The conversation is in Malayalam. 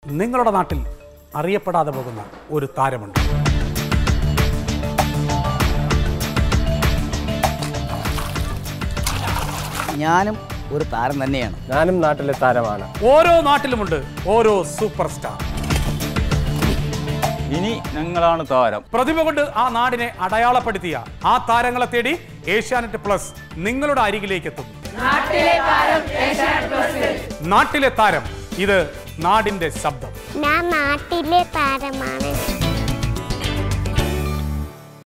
നിങ്ങളുടെ നാട്ടിൽ അറിയപ്പെടാതെ പോകുന്ന ഒരു താരമുണ്ട് ഞാനും ഒരു താരം തന്നെയാണ് ഞാനും നാട്ടിലെ താരമാണ് ഓരോ നാട്ടിലുമുണ്ട് ഓരോ സൂപ്പർ സ്റ്റാർ ഇനി ഞങ്ങളാണ് താരം പ്രതിഭ കൊണ്ട് ആ നാടിനെ അടയാളപ്പെടുത്തിയ ആ താരങ്ങളെ തേടി ഏഷ്യാനെറ്റ് പ്ലസ് നിങ്ങളുടെ അരികിലേക്ക് എത്തുന്നു നാട്ടിലെ താരം ഇത് നാടിന്റെ ശബ്ദം ഞാൻ നാട്ടിലെ താരമാണ്